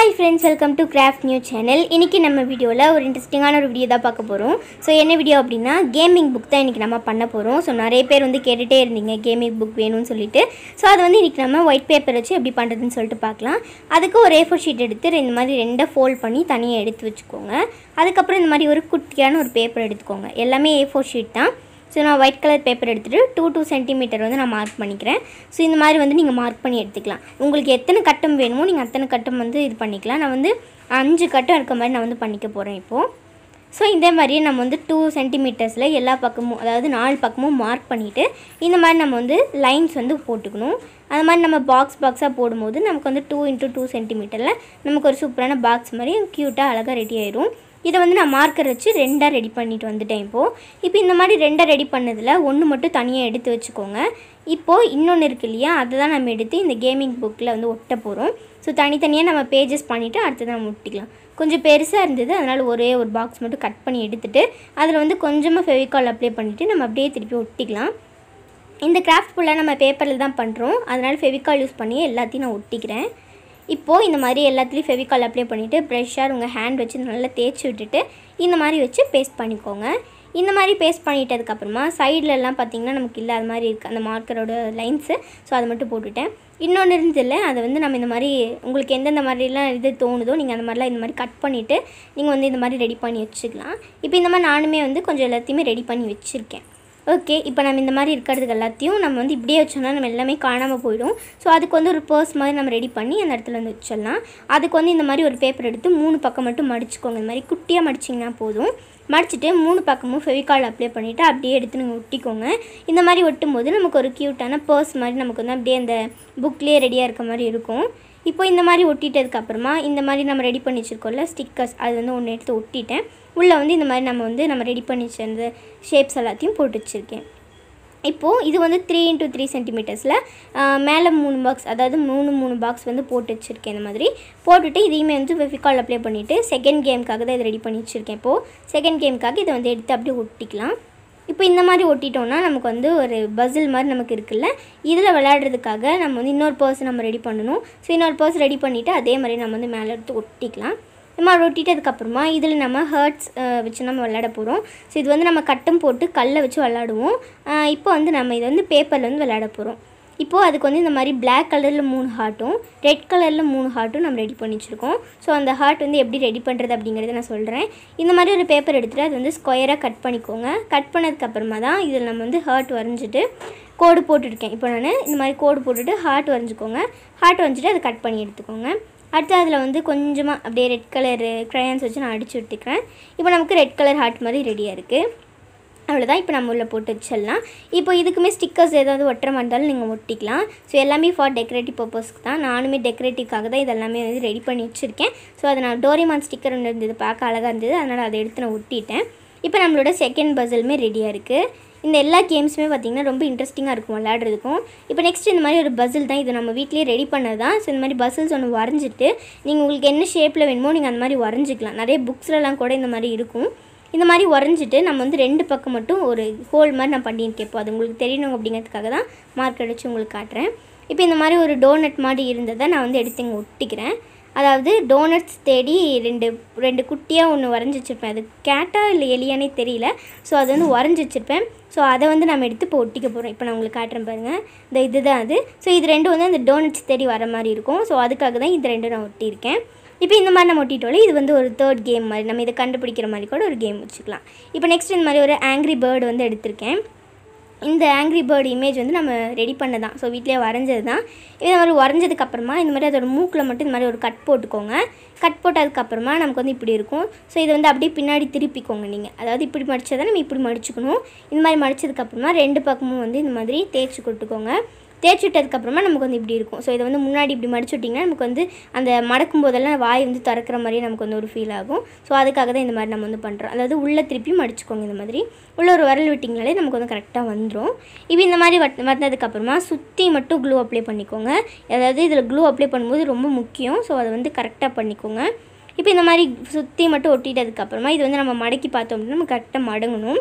hi friends welcome to craft new channel இன்றைக்கி நம்ம வீடியோவில் ஒரு இன்ட்ரெஸ்டிங்கான ஒரு வீடியோ தான் பார்க்க போகிறோம் ஸோ என்ன வீடியோ அப்படின்னா கேமிங் புக் தான் இன்றைக்கி நம்ம பண்ண போகிறோம் ஸோ நிறைய பேர் வந்து கேட்டுகிட்டே இருந்தீங்க கேமிங் புக் வேணும்னு சொல்லிட்டு ஸோ அது வந்து இன்றைக்கி நம்ம ஒயிட் பேப்பர் வச்சு எப்படி பண்ணுறதுன்னு சொல்லிட்டு பார்க்கலாம் அதுக்கு ஒரு ஏ ஃபோர் ஷீட் எடுத்து இந்த மாதிரி ரெண்டை ஃபோல்ட் பண்ணி தனியாக எடுத்து வச்சுக்கோங்க அதுக்கப்புறம் இந்த மாதிரி ஒரு குட்டியான ஒரு பேப்பர் எடுத்துக்கோங்க எல்லாமே ஏ ஃபோர் ஷீட் தான் ஸோ நான் ஒயிட் கலர் பேப்பர் எடுத்துகிட்டு டூ டூ சென்டிமீட்டர் வந்து நான் மார்க் பண்ணிக்கிறேன் ஸோ இந்த மாதிரி வந்து நீங்கள் மார்க் பண்ணி எடுத்துக்கலாம் உங்களுக்கு எத்தனை கட்டம் வேணுமோ நீங்கள் அத்தனை கட்டம் வந்து இது பண்ணிக்கலாம் நான் வந்து அஞ்சு கட்டம் இருக்க மாதிரி நான் வந்து பண்ணிக்க போகிறேன் இப்போது ஸோ இதே மாதிரியே நம்ம வந்து டூ சென்டிமீட்டர்ஸில் எல்லா பக்கமும் அதாவது நாலு பக்கமும் மார்க் பண்ணிவிட்டு இந்த மாதிரி நம்ம வந்து லைன்ஸ் வந்து போட்டுக்கணும் அது மாதிரி நம்ம பாக்ஸ் பாக்ஸாக போடும்போது நமக்கு வந்து டூ இன்ட்டு டூ சென்டிமீட்டரில் நமக்கு ஒரு சூப்பரான பாக்ஸ் மாதிரி க்யூட்டாக அழகாக ரெடி ஆயிரும் இதை வந்து நான் மார்க்கர் வச்சு ரெண்டாக ரெடி பண்ணிட்டு வந்துட்டேன் இப்போது இப்போ இந்த மாதிரி ரெண்டாக ரெடி பண்ணதில் ஒன்று மட்டும் தனியாக எடுத்து வச்சுக்கோங்க இப்போது இன்னொன்று இருக்கு இல்லையா அதை தான் நம்ம எடுத்து இந்த கேமிங் புக்கில் வந்து ஒட்ட போகிறோம் ஸோ தனித்தனியாக நம்ம பேஜஸ் பண்ணிவிட்டு அடுத்தது நம்ம ஒட்டிக்கலாம் கொஞ்சம் பெருசாக இருந்தது அதனால் ஒரே ஒரு பாக்ஸ் மட்டும் கட் பண்ணி எடுத்துகிட்டு அதில் வந்து கொஞ்சமாக ஃபெவிகால் அப்ளை பண்ணிவிட்டு நம்ம அப்படியே திருப்பி ஒட்டிக்கலாம் இந்த கிராஃப்ட் ஃபுல்லாக நம்ம பேப்பரில் தான் பண்ணுறோம் அதனால் ஃபெவிகால் யூஸ் பண்ணி எல்லாத்தையும் நான் ஒட்டிக்கிறேன் இப்போது இந்த மாதிரி எல்லாத்துலேயும் ஃபெவிகால் அப்ளை பண்ணிவிட்டு ப்ரெஷ்ஷாக உங்கள் ஹேண்ட் வச்சு நல்லா தேய்ச்சி விட்டுட்டு இந்த மாதிரி வச்சு பேஸ்ட் பண்ணிக்கோங்க இந்த மாதிரி பேஸ்ட் பண்ணிட்டதுக்கப்புறமா சைட்லலாம் பார்த்தீங்கன்னா நமக்கு இல்லாத மாதிரி இருக்குது அந்த மார்க்கரோட லைன்ஸு ஸோ அதை மட்டும் போட்டுட்டேன் இன்னொன்று இருந்ததில்ல அதை வந்து நம்ம இந்த மாதிரி உங்களுக்கு எந்தெந்த மாதிரிலாம் இது தோணுதோ நீங்கள் அந்த மாதிரிலாம் இந்த மாதிரி கட் பண்ணிவிட்டு நீங்கள் வந்து இந்த மாதிரி ரெடி பண்ணி வச்சுக்கலாம் இப்போ இந்த மாதிரி நானுமே வந்து கொஞ்சம் எல்லாத்தையுமே ரெடி பண்ணி வச்சுருக்கேன் ஓகே இப்போ நம்ம இந்த மாதிரி இருக்கிறதுக்கு எல்லாத்தையும் நம்ம வந்து இப்படியே வச்சோம்னா நம்ம எல்லாமே காணாமல் போயிடும் ஸோ அதுக்கு வந்து ஒரு பர்ஸ் மாதிரி நம்ம ரெடி பண்ணி அந்த இடத்துல வந்து வச்சிடலாம் அதுக்கு வந்து இந்த மாதிரி ஒரு பேப்பர் எடுத்து மூணு பக்கம் மட்டும் மடிச்சுக்கோங்க இந்த மாதிரி குட்டியாக மடிச்சிங்கன்னா போதும் மடிச்சுட்டு மூணு பக்கமும் ஃபெவிகால் அப்ளை பண்ணிவிட்டு அப்படியே எடுத்து நீங்கள் ஒட்டிக்கோங்க இந்த மாதிரி ஒட்டும் போது நமக்கு ஒரு க்யூட்டான பர்ஸ் மாதிரி நமக்கு வந்து அப்படியே அந்த புக்லேயே ரெடியாக இருக்க மாதிரி இருக்கும் இப்போ இந்த மாதிரி ஒட்டிட்டதுக்கப்புறமா இந்த மாதிரி நம்ம ரெடி பண்ணி வச்சுருக்கோம்ல ஸ்டிக்கர்ஸ் அது வந்து ஒன்று எடுத்து ஒட்டிட்டேன் உள்ளே வந்து இந்த மாதிரி நம்ம வந்து நம்ம ரெடி பண்ணி வச்சிருந்த ஷேப்ஸ் எல்லாத்தையும் போட்டு வச்சுருக்கேன் இப்போது இது வந்து த்ரீ இன்ட்டு த்ரீ சென்டிமீட்டர்ஸில் மேலே மூணு பாக்ஸ் அதாவது மூணு மூணு பாக்ஸ் வந்து போட்டு வச்சுருக்கேன் இந்த மாதிரி போட்டுட்டு இதையுமே வந்து ஃபெவிகால் அப்ளை பண்ணிவிட்டு செகண்ட் கேமுக்காக தான் இதை ரெடி பண்ணி வச்சுருக்கேன் இப்போது செகண்ட் கேமுக்காக இதை வந்து எடுத்து அப்படியே ஒட்டிக்கலாம் இப்போ இந்த மாதிரி ஒட்டிட்டோம்னா நமக்கு வந்து ஒரு பசில் மாதிரி நமக்கு இருக்குல்ல இதில் விளையாடுறதுக்காக நம்ம வந்து இன்னொரு பர்ஸ் நம்ம ரெடி பண்ணணும் ஸோ இன்னொரு பர்ஸ் ரெடி பண்ணிவிட்டு அதே மாதிரி நம்ம வந்து மேலே எடுத்து ஒட்டிக்கலாம் இந்த மாதிரி ஒட்டிட்டதுக்கப்புறமா இதில் நம்ம ஹர்ட்ஸ் வச்சு நம்ம விளையாட போகிறோம் ஸோ இது வந்து நம்ம கட்டம் போட்டு கல்லை வச்சு விளாடுவோம் இப்போ வந்து நம்ம இதை வந்து பேப்பரில் வந்து விளையாட போகிறோம் இப்போது அதுக்கு வந்து இந்த மாதிரி பிளாக் கலரில் மூணு ஹார்ட்டும் ரெட் கலரில் மூணு ஹார்ட்டும் நம்ம ரெடி பண்ணி வச்சுருக்கோம் ஸோ அந்த ஹார்ட் வந்து எப்படி ரெடி பண்ணுறது அப்படிங்கிறத நான் சொல்கிறேன் இந்த மாதிரி ஒரு பேப்பர் எடுத்துகிட்டு அது வந்து ஸ்கொயராக கட் பண்ணிக்கோங்க கட் பண்ணதுக்கப்புறமா தான் இதில் நம்ம வந்து ஹார்ட் வரைஞ்சிட்டு கோடு போட்டுருக்கேன் இப்போ நான் இந்த மாதிரி கோடு போட்டுட்டு ஹார்ட் வரைஞ்சிக்கோங்க ஹார்ட் வரைஞ்சிட்டு அதை கட் பண்ணி எடுத்துக்கோங்க அடுத்து அதில் வந்து கொஞ்சமாக அப்படியே ரெட் கலர் க்ரையான்ஸ் வச்சு நான் அடித்து விட்டுக்கிறேன் இப்போ நமக்கு ரெட் கலர் ஹார்ட் மாதிரி ரெடியாக இருக்குது அவ்வளோதான் இப்போ நம்ம உள்ளே போட்டு வச்சிடலாம் இப்போ இதுக்குமே ஸ்டிக்கர்ஸ் ஏதாவது ஒட்டுற மாதிரி இருந்தாலும் நீங்கள் ஒட்டிக்கலாம் ஸோ எல்லாமே ஃபார் டெக்கரேட்டிவ் பர்பஸ்க்கு தான் நானுமே டெக்கரேட்டிவ்க்காக தான் இதெல்லாமே வந்து ரெடி பண்ணி வச்சுருக்கேன் ஸோ அதை நான் டோரிமான் ஸ்டிக்கர் ஒன்று இருந்தது பார்க்க அழகாக இருந்தது அதனால் அதை எடுத்து நான் ஒட்டிட்டேன் இப்போ நம்மளோட செகண்ட் பசிலுமே ரெடியாக இருக்குது இந்த எல்லா கேம்ஸுமே பார்த்திங்கன்னா ரொம்ப இன்ட்ரெஸ்டிங்காக இருக்கும் விளையாடுறதுக்கும் இப்போ நெக்ஸ்ட் இந்த மாதிரி ஒரு பசில் தான் இது நம்ம வீட்லேயே ரெடி பண்ணது தான் ஸோ இந்த மாதிரி பசில்ஸ் ஒன்று வரைஞ்சிட்டு நீங்கள் உங்களுக்கு என்ன ஷேப்பில் வேணுமோ நீங்கள் அந்த மாதிரி வரைஞ்சிக்கலாம் நிறைய புக்ஸ்லலாம் கூட இந்த மாதிரி இருக்கும் இந்த மாதிரி உறைஞ்சிட்டு நம்ம வந்து ரெண்டு பக்கம் மட்டும் ஒரு ஹோல் மாதிரி நான் பண்ணியிருக்கேன் இப்போ அது உங்களுக்கு தெரியணும் அப்படிங்கிறதுக்காக தான் மார்க் அடித்து உங்களுக்கு காட்டுறேன் இப்போ இந்த மாதிரி ஒரு டோனட் மாதிரி இருந்ததை நான் வந்து எடுத்து இங்கே ஒட்டிக்கிறேன் அதாவது டோனட்ஸ் தேடி ரெண்டு ரெண்டு குட்டியாக ஒன்று வரைஞ்சி வச்சுருப்பேன் அது கேட்டா இல்லை எலியானே தெரியல ஸோ அது வந்து வரைஞ்சி வச்சுருப்பேன் ஸோ அதை வந்து நம்ம எடுத்து இப்போ ஒட்டிக்க போகிறோம் இப்போ நான் உங்களுக்கு காட்டுறேன் பாருங்கள் இந்த இதுதான் அது ஸோ இது ரெண்டும் வந்து அந்த டோனட்ஸ் தேடி வர மாதிரி இருக்கும் ஸோ அதுக்காக தான் இது ரெண்டும் நான் ஒட்டியிருக்கேன் இப்போ இந்த மாதிரி நம்ம ஒட்டிட்டோலே இது வந்து ஒரு தேர்ட் கேம் மாதிரி நம்ம இதை கண்டுபிடிக்கிற மாதிரி கூட ஒரு கேம் வச்சுக்கலாம் இப்போ நெக்ஸ்ட் இந்த மாதிரி ஒரு ஆங்க்ரி பேர்டு வந்து எடுத்திருக்கேன் இந்த ஆங்க்ரி பேர்டு இமேஜ் வந்து நம்ம ரெடி பண்ண தான் ஸோ வீட்டிலே வரைஞ்சது தான் இது மாதிரி வரைஞ்சதுக்கப்புறமா இந்த மாதிரி அதோட மூக்கில் மட்டும் இந்த மாதிரி ஒரு கட் போட்டுக்கோங்க கட் போட்டதுக்கப்புறமா நமக்கு வந்து இப்படி இருக்கும் ஸோ இதை வந்து அப்படியே பின்னாடி திருப்பிக்கோங்க நீங்கள் அதாவது இப்படி மடித்ததை நம்ம இப்படி மடிச்சுக்கணும் இந்த மாதிரி மடித்ததுக்கப்புறமா ரெண்டு பக்கமும் வந்து இந்த மாதிரி தேய்ச்சி கொடுத்துக்கோங்க தேய்ச்சி விட்டதுக்கப்புறமா நமக்கு வந்து இப்படி இருக்கும் ஸோ இதை வந்து முன்னாடி இப்படி மடிச்சு விட்டிங்கன்னா நமக்கு வந்து அந்த மடக்கும் போதெல்லாம் வாய் வந்து திறக்கிற மாதிரியே நமக்கு வந்து ஒரு ஃபீல் ஆகும் ஸோ அதுக்காக தான் இந்த மாதிரி நம்ம வந்து பண்ணுறோம் அதாவது உள்ளே திருப்பி மடிச்சுக்கோங்க இந்த மாதிரி உள்ள ஒரு விரல் விட்டிங்கனாலே நமக்கு வந்து கரெக்டாக வந்துடும் இப்போ இந்த மாதிரி வட் வந்ததுக்கப்புறமா சுற்றி மட்டும் க்ளூ அப்ளை பண்ணிக்கோங்க அதாவது இதில் க்ளூ அப்ளை பண்ணும்போது ரொம்ப முக்கியம் ஸோ அதை வந்து கரெக்டாக பண்ணிக்கோங்க இப்போ இந்த மாதிரி சுற்றி மட்டும் ஒட்டிட்டதுக்கப்புறமா இது வந்து நம்ம மடக்கி பார்த்தோம் அப்படின்னா நம்ம கரெக்டாக மடங்கணும்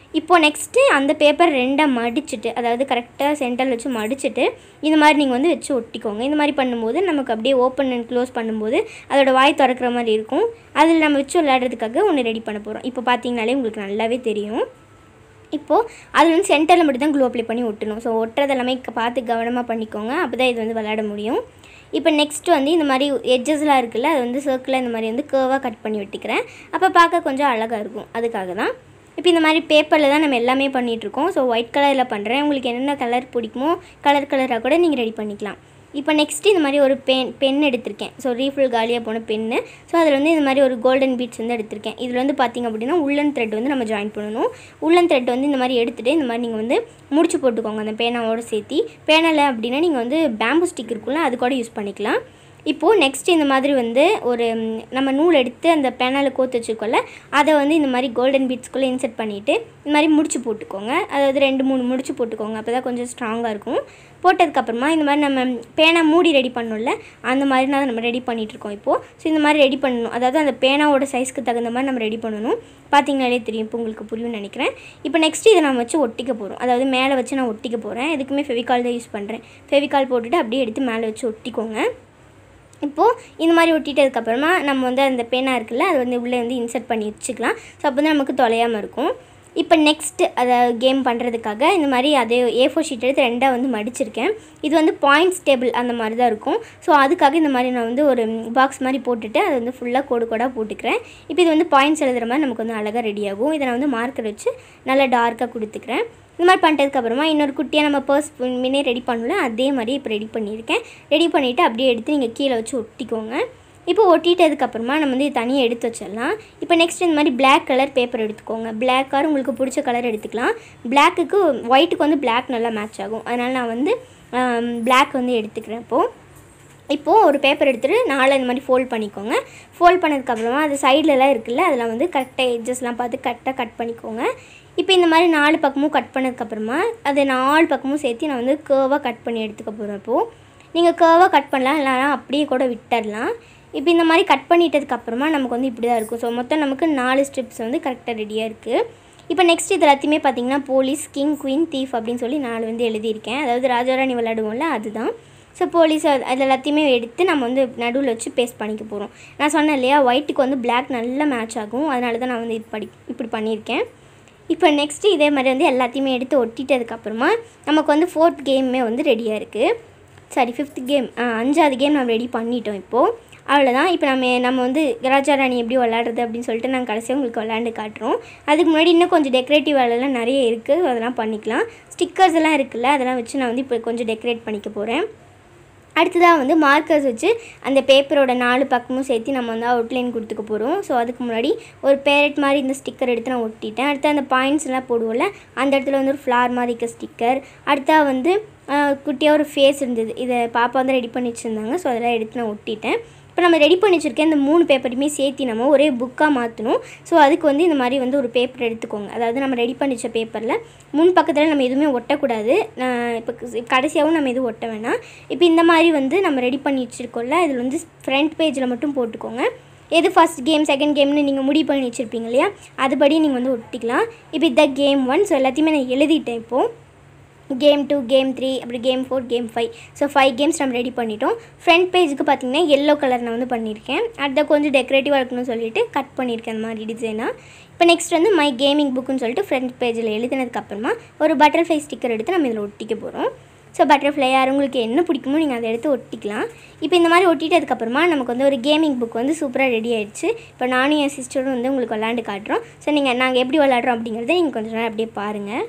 இப்போது நெக்ஸ்ட்டு அந்த பேப்பர் ரெண்டாக மடிச்சுட்டு அதாவது கரெக்டாக சென்டரில் வச்சு மடிச்சுட்டு இந்த மாதிரி நீங்கள் வந்து வச்சு ஒட்டிக்கோங்க இந்த மாதிரி பண்ணும்போது நமக்கு அப்படியே ஓப்பன் அண்ட் க்ளோஸ் பண்ணும்போது அதோட வாய் திறக்கிற மாதிரி இருக்கும் அதில் நம்ம வச்சு விளையாடுறதுக்காக ஒன்று ரெடி பண்ண போகிறோம் இப்போ பார்த்தீங்கனாலே உங்களுக்கு நல்லாவே தெரியும் இப்போது அதில் வந்து சென்டரில் மட்டும் தான் க்ளூ அப்ளை பண்ணி ஒட்டணும் ஸோ ஒட்டுறது எல்லாமே க- பார்த்து கவனமாக பண்ணிக்கோங்க அப்போ தான் இது வந்து விளையாட முடியும் இப்போ நெக்ஸ்ட் வந்து இந்த மாதிரி எட்ஜஸ்லாம் இருக்குல்ல அது வந்து சர்க்கிளாக இந்த மாதிரி வந்து கேர்வாக கட் பண்ணி வெட்டிக்கிறேன் அப்போ பார்க்க கொஞ்சம் அழகாக இருக்கும் அதுக்காக தான் இப்போ இந்த மாதிரி பேப்பரில் தான் நம்ம எல்லாமே பண்ணிகிட்ருக்கோம் ஸோ ஒயிட் கலரில் பண்ணுறேன் உங்களுக்கு என்னென்ன கலர் பிடிக்குமோ கலர் கலராக கூட நீங்கள் ரெடி பண்ணிக்கலாம் இப்போ நெக்ஸ்ட்டு இந்த மாதிரி ஒரு பென் பென் எடுத்திருக்கேன் ஸோ ரீஃபில் காலியாக போன பென்னு ஸோ அதில் வந்து இந்த மாதிரி ஒரு கோல்டன் பீட்ஸ் வந்து எடுத்திருக்கேன் இதில் வந்து பார்த்திங்க அப்படின்னா உள்ளன் த்ரெட் வந்து நம்ம ஜாயின் பண்ணணும் உள்ளன் த்ரெட் வந்து இந்த மாதிரி எடுத்துகிட்டு இந்த மாதிரி நீங்கள் வந்து முடிச்சு போட்டுக்கோங்க அந்த பேனாவோட சேர்த்தி பேனலை அப்படின்னா நீங்கள் வந்து பேம்பு ஸ்டிக் இருக்குல்ல அது கூட யூஸ் பண்ணிக்கலாம் இப்போது நெக்ஸ்ட் இந்த மாதிரி வந்து ஒரு ம், நம்ம நூல் எடுத்து அந்த பேனாவில் கோத்து வச்சுருக்கோம்ல அதை வந்து இந்த மாதிரி கோல்டன் பீட்ஸ்குள்ளே இன்செர்ட் பண்ணிவிட்டு இந்த மாதிரி முடிச்சு போட்டுக்கோங்க அதாவது ரெண்டு மூணு முடிச்சு போட்டுக்கோங்க அப்போ தான் கொஞ்சம் ஸ்ட்ராங்காக இருக்கும் போட்டதுக்கப்புறமா இந்த மாதிரி நம்ம பேனா மூடி ரெடி பண்ணோம்ல அந்த மாதிரி தான் நம்ம ரெடி பண்ணிகிட்ருக்கோம் இப்போது ஸோ இந்த மாதிரி ரெடி பண்ணணும் அதாவது அந்த பேனாவோட சைஸ்க்கு தகுந்த மாதிரி நம்ம ரெடி பண்ணணும் பார்த்தீங்கனாலே தெரியும் இப்போ உங்களுக்கு புரியும்னு நினைக்கிறேன் இப்போ நெக்ஸ்ட் இதை நம்ம வச்சு ஒட்டிக்க போகிறோம் அதாவது மேலே வச்சு நான் ஒட்டிக்க போகிறேன் எதுக்குமே ஃபெவிகால் தான் யூஸ் பண்ணுறேன் ஃபெவிகால் போட்டுட்டு அப்படியே எடுத்து மேலே வச்சு ஒட்டிக்கோங்க இப்போது இந்த மாதிரி ஒட்டிட்டதுக்கப்புறமா நம்ம வந்து அந்த பேனா இருக்குல்ல அது வந்து உள்ளே வந்து இன்சர்ட் பண்ணி வச்சுக்கலாம் ஸோ அப்போ தான் நமக்கு தொலையாமல் இருக்கும் இப்போ நெக்ஸ்ட் அதை கேம் பண்ணுறதுக்காக இந்த மாதிரி அதே ஏ ஃபோர் ஷீட் எடுத்து ரெண்டாக வந்து மடிச்சிருக்கேன் இது வந்து பாயிண்ட்ஸ் டேபிள் அந்த மாதிரி தான் இருக்கும் ஸோ அதுக்காக இந்த மாதிரி நான் வந்து ஒரு பாக்ஸ் மாதிரி போட்டுட்டு அதை வந்து ஃபுல்லாக கோடு கோடாக போட்டுக்கிறேன் இப்போ இது வந்து பாயிண்ட்ஸ் எழுதுகிற மாதிரி நமக்கு வந்து அழகாக ரெடி ஆகும் இதை நான் வந்து மார்க்கர் வச்சு நல்லா டார்க்காக கொடுத்துக்கிறேன் இந்த மாதிரி பண்ணிட்டதுக்கப்புறமா இன்னொரு குட்டியாக நம்ம பர்ஸ் முன்னே ரெடி பண்ணல அதே மாதிரி இப்போ ரெடி பண்ணியிருக்கேன் ரெடி பண்ணிவிட்டு அப்படியே எடுத்து நீங்கள் கீழே வச்சு ஒட்டிக்கோங்க இப்போ ஒட்டிட்டதுக்கப்புறமா நம்ம வந்து இது தனியாக எடுத்து வச்சிடலாம் இப்போ நெக்ஸ்ட் இந்த மாதிரி Black கலர் பேப்பர் எடுத்துக்கோங்க Black ஆர் உங்களுக்கு பிடிச்ச கலர் எடுத்துக்கலாம் பிளாக்குக்கு ஒயிட்டுக்கு வந்து Black நல்லா மேட்ச் ஆகும் அதனால் நான் வந்து Black வந்து எடுத்துக்கிறேன் இப்போது இப்போது ஒரு பேப்பர் எடுத்துகிட்டு நாலு இந்த மாதிரி ஃபோல்ட் பண்ணிக்கோங்க ஃபோல்ட் பண்ணதுக்கப்புறமா அது சைட்லலாம் இருக்குல்ல அதில் வந்து கரெக்டாக எட்ஜஸ்லாம் பார்த்து கரெக்டாக கட் பண்ணிக்கோங்க இப்போ இந்த மாதிரி நாலு பக்கமும் கட் பண்ணதுக்கப்புறமா அது நாலு பக்கமும் சேர்த்து நான் வந்து கேர்வாக கட் பண்ணி எடுத்துக்க போகிறேன் இப்போது நீங்கள் கேர்வாக கட் பண்ணலாம் இல்லைனா அப்படியே கூட விட்டுடலாம் இப்போ இந்த மாதிரி கட் பண்ணிட்டதுக்கப்புறமா நமக்கு வந்து இப்படி தான் இருக்கும் ஸோ மொத்தம் நமக்கு நாலு ஸ்ட்ரிப்ஸ் வந்து கரெக்டாக ரெடியாக இருக்குது இப்போ நெக்ஸ்ட் இது எல்லாத்தையுமே பார்த்தீங்கன்னா போலீஸ் கிங் குயின் தீஃப் அப்படின்னு சொல்லி நாலு வந்து எழுதியிருக்கேன் அதாவது ராஜாராணி விளையாடுவோம்ல அதுதான் ஸோ போலீஸ் அது அது எல்லாத்தையுமே எடுத்து நம்ம வந்து நடுவில் வச்சு பேஸ்ட் பண்ணிக்க போகிறோம் நான் சொன்னேன் இல்லையா ஒயிட்டுக்கு வந்து Black நல்லா மேட்ச் ஆகும் அதனால தான் நான் வந்து இப்படி இப்படி பண்ணியிருக்கேன் இப்போ நெக்ஸ்ட்டு இதே மாதிரி வந்து எல்லாத்தையுமே எடுத்து ஒட்டிட்டதுக்கப்புறமா நமக்கு வந்து ஃபோர்த் கேமுமே வந்து ரெடியாக இருக்குது சாரி ஃபிஃப்த் கேம் அஞ்சாவது கேம் நம்ம ரெடி பண்ணிட்டோம் இப்போது அவ்வளோதான் இப்போ நம்ம நம்ம வந்து ராஜா ராணி எப்படி விளாடுறது அப்படின்னு சொல்லிட்டு நாங்கள் கடைசியாக உங்களுக்கு விளாண்டு காட்டுறோம் அதுக்கு முன்னாடி இன்னும் கொஞ்சம் டெக்கரேட்டிவ் வேலைலாம் நிறைய இருக்குது அதெல்லாம் பண்ணிக்கலாம் ஸ்டிக்கர்ஸ் எல்லாம் இருக்குல்ல அதெல்லாம் வச்சு நான் வந்து இப்போ கொஞ்சம் டெக்கரேட் பண்ணிக்க போகிறேன் அடுத்ததாக வந்து மார்க்கர்ஸ் வச்சு அந்த பேப்பரோட நாலு பக்கமும் சேர்த்து நம்ம வந்து அவுட்லைன் கொடுத்துக்க போகிறோம் ஸோ அதுக்கு முன்னாடி ஒரு பேரட் மாதிரி இந்த ஸ்டிக்கர் எடுத்து நான் ஒட்டிட்டேன் அடுத்து அந்த பாயிண்ட்ஸ் எல்லாம் போடுவோம்ல அந்த இடத்துல வந்து ஒரு ஃப்ளார் மாதிரி இருக்க ஸ்டிக்கர் அடுத்தா வந்து குட்டியாக ஒரு ஃபேஸ் இருந்தது இதை பாப்பா வந்து ரெடி பண்ணி வச்சுருந்தாங்க ஸோ அதெல்லாம் எடுத்து நான் ஒட்டிட்டேன் இப்போ நம்ம ரெடி பண்ணி வச்சுருக்கேன் இந்த மூணு பேப்பரையுமே சேர்த்து நம்ம ஒரே புக்காக மாற்றணும் ஸோ அதுக்கு வந்து இந்த மாதிரி வந்து ஒரு பேப்பர் எடுத்துக்கோங்க அதாவது நம்ம ரெடி பண்ணி வச்ச பேப்பரில் முன் பக்கத்தில் நம்ம எதுவுமே ஒட்டக்கூடாது நான் இப்போ கடைசியாகவும் நம்ம எதுவும் ஒட்ட வேணாம் இப்போ இந்த மாதிரி வந்து நம்ம ரெடி பண்ணி வச்சுருக்கோம்ல இதில் வந்து ஃப்ரண்ட் பேஜில் மட்டும் போட்டுக்கோங்க எது ஃபஸ்ட் கேம் செகண்ட் கேம்னு நீங்கள் முடிவு பண்ணி வச்சுருப்பீங்க இல்லையா அதுபடி நீங்கள் வந்து ஒட்டிக்கலாம் இப்போ இத கேம் ஒன் ஸோ எல்லாத்தையுமே நான் எழுதிட்டேன் இப்போது கேம் டூ கேம் த்ரீ அப்படி game four game five so five games நம்ம ரெடி பண்ணிட்டோம் ஃப்ரண்ட் பேஜுக்கு பார்த்தீங்கன்னா எல்லோ கலர் நான் வந்து பண்ணியிருக்கேன் அதை கொஞ்சம் டெக்கரேட்டிவாக இருக்கணும்னு சொல்லிட்டு கட் பண்ணியிருக்கேன் அந்த மாதிரி டிசைனாக இப்போ நெக்ஸ்ட் வந்து மை கேமிங் புக்குன்னு சொல்லிட்டு ஃப்ரண்ட் பேஜில் எழுதினதுக்கப்புறமா ஒரு பட்டர்ஃப்ளை ஸ்டிக்கர் எடுத்து நம்ம இதில் ஒட்டிக்க போகிறோம் ஸோ பட்டர்ஃப்ளை யார் உங்களுக்கு என்ன பிடிக்குமோ நீங்கள் அதை எடுத்து ஒட்டிக்கலாம் இப்போ இந்த மாதிரி ஒட்டிட்டதுக்கப்புறமா நமக்கு வந்து ஒரு கேமிங் புக் வந்து சூப்பராக ரெடி ஆயிடுச்சு இப்போ நானும் என் சிஸ்டரும் வந்து உங்களுக்கு விளாண்டு காட்டுறோம் ஸோ நீங்கள் நாங்கள் எப்படி விளாட்றோம் அப்படிங்கிறத நீங்கள் கொஞ்சம் நேரம் அப்படியே பாருங்கள்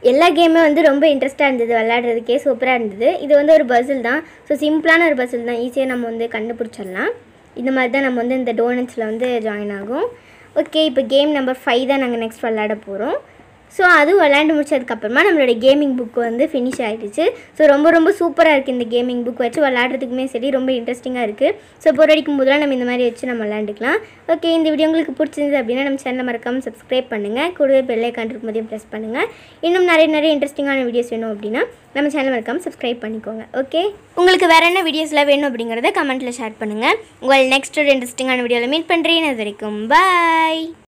எல்லா கேமே வந்து ரொம்ப இன்ட்ரெஸ்ட்டாக இருந்தது விளையாடுறதுக்கே சூப்பராக இருந்தது இது வந்து ஒரு பசில் தான் ஸோ சிம்பிளான ஒரு பசில் தான் ஈஸியாக நம்ம வந்து கண்டுபிடிச்சிடலாம் இந்த மாதிரி தான் நம்ம வந்து இந்த டோனட்ஸில் வந்து ஜாயின் ஆகும் ஓகே இப்போ கேம் நம்பர் ஃபைவ் தான் நாங்கள் நெக்ஸ்ட் விளையாட போகிறோம் ஸோ அதுவும் விளையாண்டு முடிச்சதுக்கப்புறமா நம்மளோட கேமிங் புக் வந்து ஃபினிஷ் ஆகிடுச்சு ஸோ ரொம்ப ரொம்ப சூப்பராக இருக்குது இந்த கேமிங் புக் வச்சு விளையாடுறதுக்குமே சரி ரொம்ப இன்ட்ரெஸ்டிங்காக இருக்குது ஸோ போர் அடிக்கும் போதெல்லாம் நம்ம இந்த மாதிரி வச்சு நம்ம விளையாண்டுக்கலாம் ஓகே இந்த வீடியோ உங்களுக்கு பிடிச்சிருந்தது அப்படின்னா நம்ம சேனலை மறக்காமல் சப்ஸ்கிரைப் பண்ணுங்கள் கூடவே பெல்லை கான்ட்ருக்கு போதையும் ப்ரெஸ் பண்ணுங்கள் இன்னும் நிறைய நிறைய இன்ட்ரெஸ்டிங்கான வீடியோஸ் வேணும் அப்படின்னா நம்ம சேனல் மறக்காமல் சப்ஸ்கிரைப் பண்ணிக்கோங்க ஓகே உங்களுக்கு வேறு என்ன வீடியோஸ்லாம் வேணும் அப்படிங்கிறத கமெண்ட்டில் ஷேர் பண்ணுங்கள் உங்கள் நெக்ஸ்ட் ஒரு இன்ட்ரெஸ்டிங்கான வீடியோவில் மீட் பண்ணுறேன் அது வரைக்கும் பாய்